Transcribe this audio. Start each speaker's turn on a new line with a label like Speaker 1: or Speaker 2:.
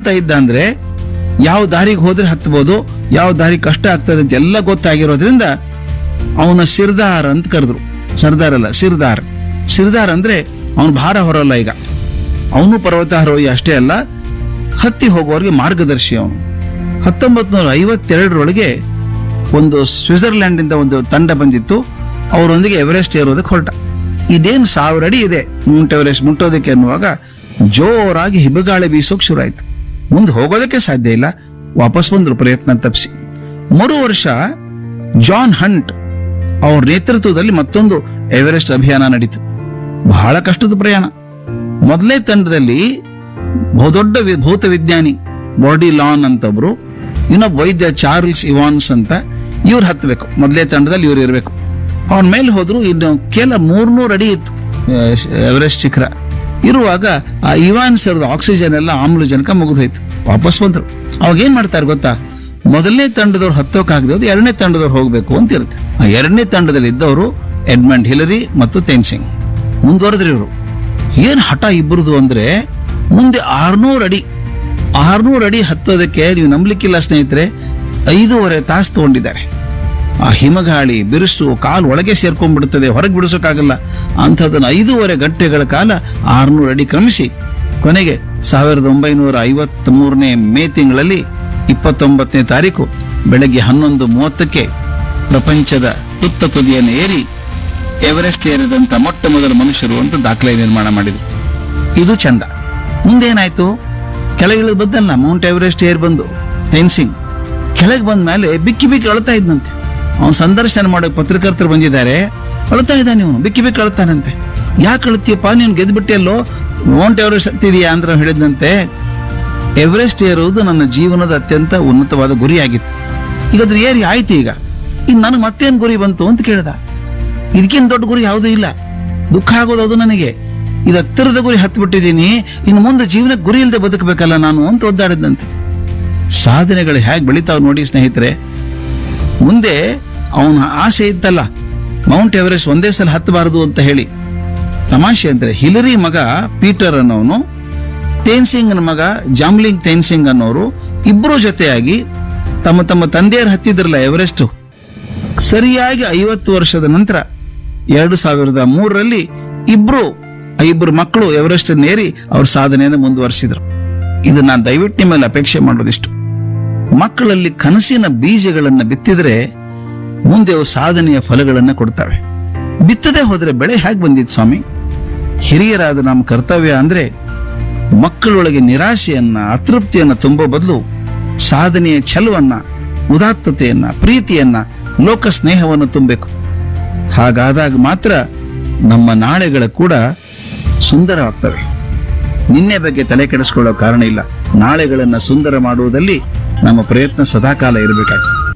Speaker 1: ಓದ್ತಾ ಇದ್ದ ಅಂದ್ರೆ ಯಾವ ದಾರಿಗೆ ಹೋದ್ರೆ ಹತ್ಬೋದು ಯಾವ ದಾರಿ ಕಷ್ಟ ಆಗ್ತದೆ ಅಂತ ಎಲ್ಲ ಗೊತ್ತಾಗಿರೋದ್ರಿಂದ ಅವನ ಸಿರ್ದಾರ್ ಅಂತ ಕರೆದ್ರು ಸರ್ದಾರ್ ಅಲ್ಲ ಸಿರ್ದಾರ್ ಸಿರ್ದಾರ್ ಅಂದ್ರೆ ಅವನು ಭಾರ ಹೊರಲ್ಲ ಈಗ ಅವನು ಪರ್ವತಾರೋಹಿ ಅಷ್ಟೇ ಅಲ್ಲ ಹತ್ತಿ ಹೋಗುವವರಿಗೆ ಮಾರ್ಗದರ್ಶಿ ಅವನು ಹತ್ತೊಂಬತ್ ನೂರ ಐವತ್ತೆರಡರೊಳಗೆ ಒಂದು ಸ್ವಿಟ್ಜರ್ಲ್ಯಾಂಡ್ ಇಂದ ಒಂದು ತಂಡ ಬಂದಿತ್ತು ಅವರೊಂದಿಗೆ ಎವರೆಸ್ಟ್ ಏರೋದಕ್ಕೆ ಹೊರಟ ಇದೇನು ಸಾವಿರ ಅಡಿ ಇದೆ ಮೌಂಟ್ ಎವರೆಸ್ಟ್ ಮುಟ್ಟೋದಕ್ಕೆ ಅನ್ನುವಾಗ ಜೋರಾಗಿ ಹಿಮಗಾಳಿ ಬೀಸೋಕ್ ಶುರು ಆಯ್ತು ಮುಂದೆ ಹೋಗೋದಕ್ಕೆ ಸಾಧ್ಯ ಇಲ್ಲ ವಾಪಸ್ ಬಂದ್ರು ಪ್ರಯತ್ನ ತಪ್ಪಿಸಿ ಮರು ವರ್ಷ ಜಾನ್ ಹಂಟ್ ಅವ್ರ ನೇತೃತ್ವದಲ್ಲಿ ಮತ್ತೊಂದು ಎವರೆಸ್ಟ್ ಅಭಿಯಾನ ನಡೀತು ಬಹಳ ಕಷ್ಟದ ಪ್ರಯಾಣ ಮೊದಲನೇ ತಂಡದಲ್ಲಿ ಬಹುದೊಡ್ಡ ವಿ- ಭೌತ ವಿಜ್ಞಾನಿ ಬಾಡಿ ಲಾನ್ ಅಂತ ಒಬ್ರು ಇನ್ನೊಬ್ಬ ವೈದ್ಯ ಚಾರ್ಲ್ಸ್ ಇವಾನ್ಸ್ ಅಂತ ಇವ್ರು ಹತ್ತಬೇಕು ಮೊದಲನೇ ತಂಡದಲ್ಲಿ ಇವ್ರು ಇರಬೇಕು ಅವನ ಮೇಲೆ ಹೋದ್ರು ಇನ್ನು ಕೆಲ ಮೂರ್ನೂರು ಅಡಿ ಇತ್ತು ಆ, ಎವರೆಸ್ಟ್ ಶಿಖರ ಇರುವಾಗ ಆ ಇವಾನ್ಸ್ ಅವ್ರದ್ದು ಆಕ್ಸಿಜನ್ ಎಲ್ಲ ಆಮ್ಲಜನಕ ಮುಗಿದೋಯ್ತು ವಾಪಸ್ ಬಂದ್ರು ಅವಾಗ ಏನ್ ಮಾಡ್ತಾರೆ ಗೊತ್ತಾ ಮೊದಲನೇ ತಂಡದವ್ರು ಹತ್ತೋಕಾಗದೆ ಹೋದ್ರೆ ಎರಡನೇ ತಂಡದವ್ರು ಹೋಗ್ಬೇಕು ಅಂತ ಇರುತ್ತೆ ಆ ಎರಡನೇ ತಂಡದಲ್ಲಿ ಇದ್ದವರು ಎಡ್ಮಂಡ್ ಹಿಲರಿ ಮತ್ತು ತೆನ್ಸಿಂಗ್ ಮುಂದುವರೆದ್ರು ಇವರು ಏನ್ ಹಠ ಇಬ್ಬರದು ಅಂದ್ರೆ ಮುಂದೆ ಆರ್ನೂರು ಅಡಿ ಆರ್ನೂರು ಅಡಿ ಹತ್ತೋದಕ್ಕೆ ನೀವು ನಂಬಲಿಕ್ಕಿಲ್ಲ ಸ್ನೇಹಿತರೆ ಐದೂವರೆ ತಾಸು ತಗೊಂಡಿದ್ದಾರೆ ಆ ಹಿಮಗಾಳಿ ಬಿರುಸು ಕಾಲು ಒಳಗೆ ಸೇರ್ಕೊಂಡ್ಬಿಡುತ್ತದೆ ಹೊರಗೆ ಬಿಡಿಸೋಕ್ಕಾಗಲ್ಲ ಅಂಥದ್ದನ್ನು ಐದೂವರೆ ಗಂಟೆಗಳ ಕಾಲ ಆರ್ನೂರು ಅಡಿ ಕ್ರಮಿಸಿ ಕೊನೆಗೆ ಸಾವಿರದ ಒಂಬೈನೂರ ಐವತ್ತ್ ಮೂರನೇ ಮೇ ತಿಂಗಳಲ್ಲಿ ಇಪ್ಪತ್ತೊಂಬತ್ತನೇ ತಾರೀಕು ಬೆಳಗ್ಗೆ ಹನ್ನೊಂದು ಮೂವತ್ತಕ್ಕೆ ಪ್ರಪಂಚದ ತುತ್ತ ತುದಿಯನ್ನು ಏರಿ ಎವರೆಸ್ಟ್ ಏರಿದಂತ ಮೊಟ್ಟ ಮೊದಲ ಮನುಷ್ಯರು ಅಂತ ದಾಖಲೆ ನಿರ್ಮಾಣ ಮಾಡಿದ್ರು ಇದು ಚಂದ ಮುಂದೇನಾಯ್ತು ಕೆಳಗಿಳಿದು ಬಂದಲ್ಲ ಮೌಂಟ್ ಎವರೆಸ್ಟ್ ಏರ್ ಬಂದು ತೆನ್ಸಿಂಗ್ ಕೆಳಗೆ ಬಂದ ಮೇಲೆ ಬಿಕ್ಕಿ ಬಿಕ್ಕಿ ಅಳ್ತಾ ಇದ್ನಂತೆ ಅವನು ಸಂದರ್ಶನ ಮಾಡೋ ಪತ್ರಕರ್ತರು ಬಂದಿದ್ದಾರೆ ಅಳ್ತಾ ಇದ್ದಾನೆ ಇವನು ಬಿಕ್ಕಿ ಬಿಕ್ಕಿ ಅಳ್ತಾನಂತೆ ಯಾಕೆ ಅಳ್ತೀಯಪ್ಪ ನೀನು ಗೆದ್ಬಿಟ್ಟಿಯಲ್ಲೋ ಮೌಂಟ್ ಎವರೆಸ್ಟ್ ಹತ್ತಿದೀಯಾ ಅಂತ ಹೇಳಿದಂತೆ ಎವರೆಸ್ಟ್ ಏರುವುದು ನನ್ನ ಜೀವನದ ಅತ್ಯಂತ ಉನ್ನತವಾದ ಗುರಿಯಾಗಿತ್ತು ಈಗ ಅದ್ರ ಏರಿ ಆಯ್ತು ಈಗ ಇನ್ನು ನನಗೆ ಮತ್ತೇನು ಗುರಿ ಬಂತು ಅಂತ ಕೇಳ್ದ ಇದಕ್ಕಿಂತ ದೊಡ್ಡ ಗುರಿ ಯಾವುದೂ ಇಲ್ಲ ದುಃಖ ಆಗೋದು ಅದು ನನಗೆ ಇದು ಹತ್ತಿರದ ಗುರಿ ಹತ್ಬಿಟ್ಟಿದ್ದೀನಿ ಇನ್ನು ಮುಂದೆ ಜೀವನಕ್ಕೆ ಗುರಿ ಇಲ್ಲದೆ ಬದುಕಬೇಕಲ್ಲ ನಾನು ಅಂತ ಒದ್ದಾಡಿದ್ದಂತೆ ಸಾಧನೆಗಳು ಹೇಗೆ ಬೆಳಿತಾವ್ ನೋಡಿ ಸ್ನೇಹಿತರೆ ಮುಂದೆ ಅವನ ಆಸೆ ಇತ್ತಲ್ಲ ಮೌಂಟ್ ಎವರೆಸ್ಟ್ ಒಂದೇ ಸಲ ಹತ್ತಬಾರದು ಅಂತ ಹೇಳಿ ತಮಾಷೆ ಅಂದ್ರೆ ಹಿಲರಿ ಮಗ ಪೀಟರ್ ಅನ್ನೋನು ತೇನ್ಸಿಂಗ್ನ ಮಗ ಜಾಮ್ಲಿಂಗ್ ತೇನ್ಸಿಂಗ್ ಅನ್ನೋರು ಇಬ್ಬರು ಜೊತೆಯಾಗಿ ತಮ್ಮ ತಮ್ಮ ತಂದೆಯರು ಹತ್ತಿದ್ರಲ್ಲ ಎವರೆಸ್ಟ್ ಸರಿಯಾಗಿ ಐವತ್ತು ವರ್ಷದ ನಂತರ ಎರಡು ಸಾವಿರದ ಮೂರರಲ್ಲಿ ಇಬ್ರು ಆ ಇಬ್ರು ಮಕ್ಕಳು ಎವರೆಸ್ಟ್ ನೇರಿ ಅವ್ರ ಸಾಧನೆಯನ್ನು ಮುಂದುವರಿಸಿದ್ರು ಇದು ನಾನು ದಯವಿಟ್ಟು ನಿಮ್ಮ ಮೇಲೆ ಅಪೇಕ್ಷೆ ಮಾಡೋದಿಷ್ಟು ಮಕ್ಕಳಲ್ಲಿ ಕನಸಿನ ಬೀಜಗಳನ್ನು ಬಿತ್ತಿದ್ರೆ ಮುಂದೆ ಅವು ಸಾಧನೆಯ ಫಲಗಳನ್ನು ಕೊಡ್ತವೆ ಬಿತ್ತದೇ ಹೋದ್ರೆ ಬೆಳೆ ಹೇಗೆ ಬಂದಿತ್ತು ಸ್ವಾಮಿ ಹಿರಿಯರಾದ ನಮ್ಮ ಕರ್ತವ್ಯ ಅಂದ್ರೆ ಮಕ್ಕಳೊಳಗೆ ನಿರಾಶೆಯನ್ನ ಅತೃಪ್ತಿಯನ್ನ ತುಂಬೋ ಬದಲು ಸಾಧನೆಯ ಛಲವನ್ನ ಉದಾತ್ತತೆಯನ್ನ ಪ್ರೀತಿಯನ್ನ ಲೋಕ ಸ್ನೇಹವನ್ನು ತುಂಬಬೇಕು ಹಾಗಾದಾಗ ಮಾತ್ರ ನಮ್ಮ ನಾಳೆಗಳ ಕೂಡ ಸುಂದರವಾಗ್ತವೆ ನಿನ್ನೆ ಬಗ್ಗೆ ತಲೆ ಕೆಡಿಸ್ಕೊಳ್ಳೋ ಕಾರಣ ಇಲ್ಲ ನಾಳೆಗಳನ್ನ ಸುಂದರ ಮಾಡುವುದಲ್ಲಿ ನಮ್ಮ ಪ್ರಯತ್ನ ಸದಾಕಾಲ ಇರಬೇಕಾಗ್ತದೆ